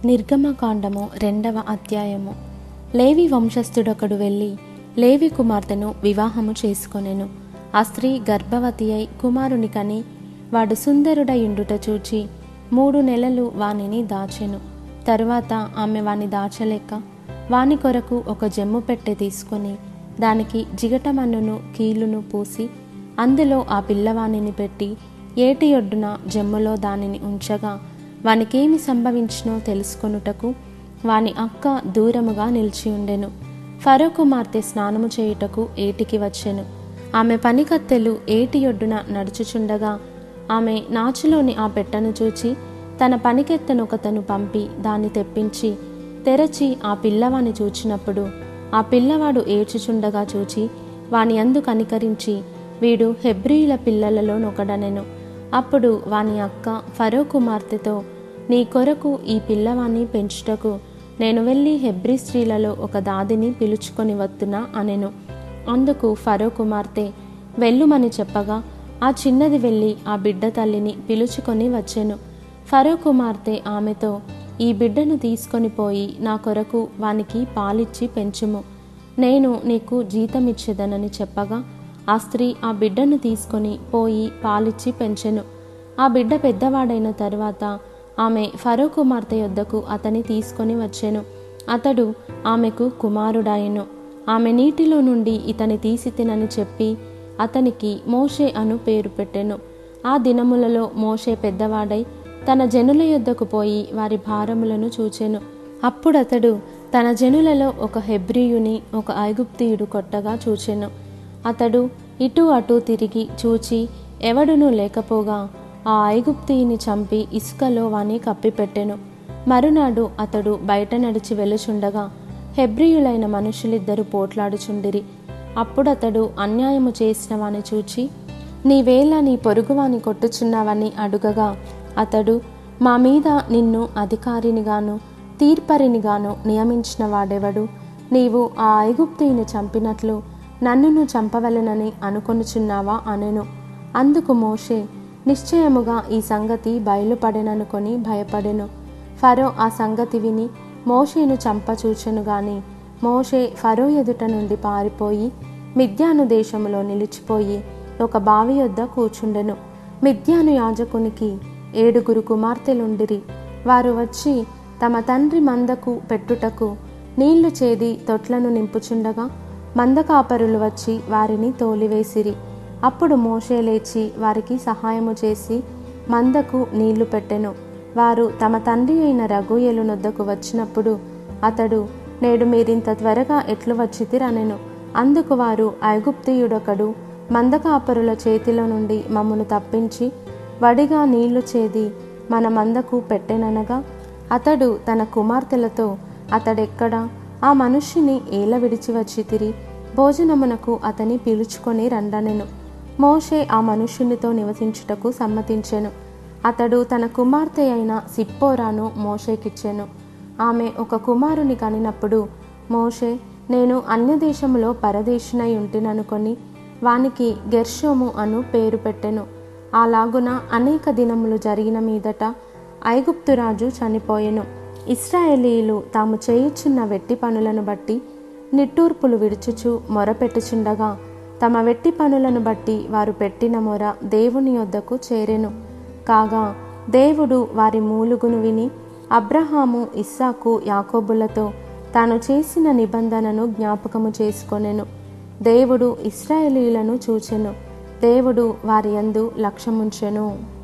నిర్గమకాండము రెండవ అధ్యాయము లేవి వంశస్థుడొకడు వెళ్ళి లేవి కుమార్తెను వివాహము చేసుకొనెను ఆ స్త్రీ గర్భవతి అయి కుమారుని కని వాడు సుందరుడయుండుట చూచి మూడు నెలలు వానిని దాచెను తరువాత ఆమె వాని దాచలేక వాని కొరకు ఒక జమ్ము పెట్టె తీసుకొని దానికి జిగటమన్నును కీలును పూసి అందులో ఆ పిల్లవానిని పెట్టి ఏటి ఒడ్డున జమ్ములో దానిని ఉంచగా వానికేమి సంభవించినో తెలుసుకొనుటకు వాని అక్క దూరముగా నిలిచి ఉండెను ఫరో కుమార్తె స్నానము చేయుటకు ఏటికి వచ్చెను ఆమె పనికత్తెలు ఏటి ఒడ్డున నడుచుచుండగా ఆమె నాచులోని ఆ పెట్టెను చూచి తన పనికెత్తను ఒకతను పంపి దాన్ని తెప్పించి తెరచి ఆ పిల్లవాని చూచినప్పుడు ఆ పిల్లవాడు ఏడ్చుచుండగా చూచి వాని అందు కనికరించి వీడు హెబ్రియుల పిల్లలలో నొకడనెను అప్పుడు వాని అక్క ఫరో కుమార్తెతో నీ కొరకు ఈ పిల్లవాన్ని పెంచుటకు నేను వెళ్ళి హెబ్రి స్త్రీలలో ఒక దాదిని పిలుచుకొని వత్తునా అనెను అందుకు ఫరో కుమార్తె వెళ్ళుమని చెప్పగా ఆ చిన్నది వెళ్ళి ఆ బిడ్డ తల్లిని పిలుచుకొని వచ్చెను ఫరో కుమార్తె ఆమెతో ఈ బిడ్డను తీసుకొని పోయి నా కొరకు వానికి పాలిచ్చి పెంచుము నేను నీకు జీతమిచ్చేదనని చెప్పగా ఆ స్త్రీ ఆ బిడ్డను తీసుకొని పోయి పాలిచ్చి పెంచెను ఆ బిడ్డ పెద్దవాడైన తరువాత ఆమె ఫరో కుమార్తె యొద్దకు అతని తీసుకొని వచ్చెను అతడు ఆమెకు కుమారుడాయెను ఆమె నీటిలో నుండి ఇతని తీసి తినని చెప్పి అతనికి మోషే అను పేరు పెట్టెను ఆ దినములలో మోషే పెద్దవాడై తన జనుల యొద్దకు పోయి వారి భారములను చూచెను అప్పుడతడు తన జనులలో ఒక హెబ్రియుని ఒక ఐగుప్తియుడు కొట్టగా చూచెను అతడు ఇటు అటు తిరిగి చూచి ఎవడునూ లేకపోగా ఆ ఐగుప్తిని చంపి ఇసుకలో వాని కప్పిపెట్టెను మరునాడు అతడు బయట నడిచి వెలుచుండగా హెబ్రియులైన మనుషులిద్దరూ పోట్లాడుచుండిరి అప్పుడతడు అన్యాయము చేసిన వాని చూచి నీవేళ నీ పొరుగువాని కొట్టుచున్నావని అడుగగా అతడు మా మీద నిన్ను అధికారినిగాను తీర్పరినిగాను నియమించిన వాడెవడు నీవు ఆ ఐగుప్తిని చంపినట్లు నన్నును చంపవలెనని అనుకొనుచున్నావా అనెను అందుకు మోషే నిశ్చయముగా ఈ సంగతి బయలుపడెననుకొని భయపడెను ఫరో ఆ సంగతి విని మోషేను చంపచూచెను గాని మోషే ఫరో ఎదుట నుండి పారిపోయి మిథ్యాను దేశములో నిలిచిపోయి ఒక బావి యొద్ద కూర్చుండెను మిథ్యాను యాజకునికి ఏడుగురు కుమార్తెలుండిరి వారు వచ్చి తమ తండ్రి మందకు పెట్టుటకు నీళ్లు చేది తొట్లను నింపుచుండగా మందకాపరులు వచ్చి వారిని తోలివేసిరి అప్పుడు మోషే లేచి వారికి సహాయము చేసి మందకు నీళ్లు పెట్టెను వారు తమ తండ్రి అయిన రఘుయలు నొద్దకు వచ్చినప్పుడు అతడు నేడు మీరింత త్వరగా ఎట్లు వచ్చితిరనెను అందుకు వారు ఐగుప్తియుడొకడు మందకాపరుల చేతిలో నుండి మమ్మను తప్పించి వడిగా నీళ్లు చేది మన మందకు పెట్టెననగా అతడు తన కుమార్తెలతో అతడెక్కడా ఆ మనుష్యుని ఏల విడిచి వచ్చి తిరి భోజనమునకు అతని పిలుచుకొని రండనెను మోషే ఆ మనుష్యునితో నివసించుటకు సమ్మతించెను అతడు తన కుమార్తె అయిన సిప్పోరాను మోషేకిచ్చెను ఆమె ఒక కుమారుని కనినప్పుడు మోషే నేను అన్యదేశములో పరదేశునై ఉంటిననుకొని వానికి గెర్షోము అను పేరు పెట్టెను అలాగున అనేక దినములు జరిగిన మీదట ఐగుప్తురాజు చనిపోయెను ఇస్రాయేలీలు తాము చేయుచున్న వెట్టి పనులను బట్టి నిట్టూర్పులు విడుచుచు మొరపెట్టుచుండగా తమ వెట్టి పనులను బట్టి వారు పెట్టిన మొర దేవుని యొద్దకు చేరెను కాగా దేవుడు వారి మూలుగును విని అబ్రహాము ఇస్సాకు యాకోబులతో తాను చేసిన నిబంధనను జ్ఞాపకము చేసుకొనెను దేవుడు ఇస్రాయేలీలను చూచెను దేవుడు వారి యందు లక్ష్యముంచెను